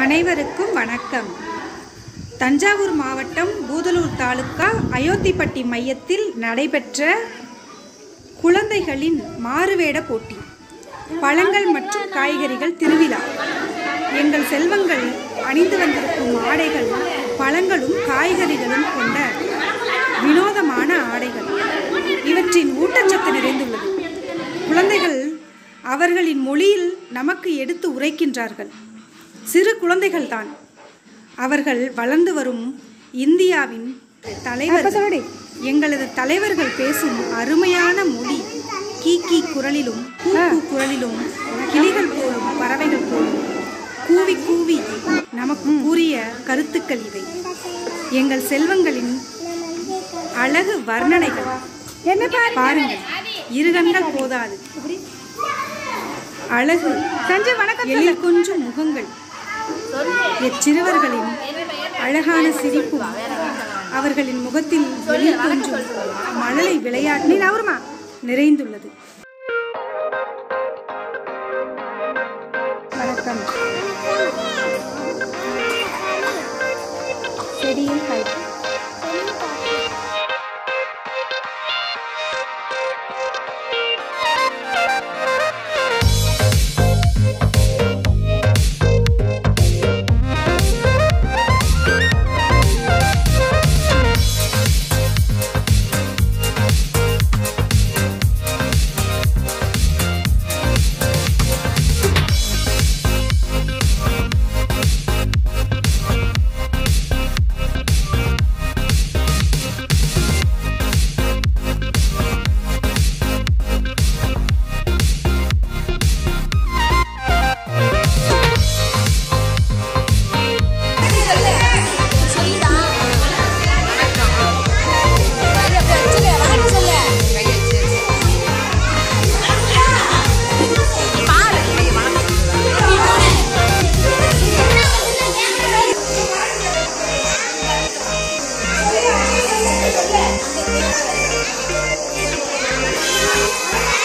அனைவருக்கும் வணக்கம் தஞ்சாவூர் மாவட்டம் பூதலூர் தாலுக்கா அயோத்திப்பட்டி மையத்தில் நடைபெற்ற குழந்தைகளின் மாறுவேட போட்டி பழங்கள் மற்றும் காய்கறிகள் திருவிழா எங்கள் செல்வங்கள் அணிந்து வந்திருக்கும் ஆடைகள் பழங்களும் காய்கறிகளும் கொண்ட வினோதமான ஆடைகள் இவற்றின் ஊட்டச்சத்து நிறைந்துள்ளது குழந்தைகள் அவர்களின் மொழியில் நமக்கு எடுத்து உரைக்கின்றார்கள் சிறு குழந்தைகள்தான் அவர்கள் வளர்ந்து வரும் இந்தியாவின் தலைவர் எங்களது தலைவர்கள் பேசும் அருமையான மொழி கீக்கி குரலிலும் கூ கூ குரலிலும் கிளிகள் போலும் பறவைகள் போலும் கூவி கூவி நமக்கு கூறிய கருத்துக்கள் இவை எங்கள் செல்வங்களின் அழகு வர்ணனைகள் என்ன பாருங்கள் இருகண்கள் போதாது அழகு சஞ்சய் வணக்கம் எழில் கொஞ்சம் முகங்கள் இச்சிறுவர்களின் அழகான சிரிப்பும் அவர்களின் முகத்தில் எழில் கொஞ்சம் மழலை விளையாட்டு நிறைந்துள்ளது வணக்கம் செடியில் கை Yeah.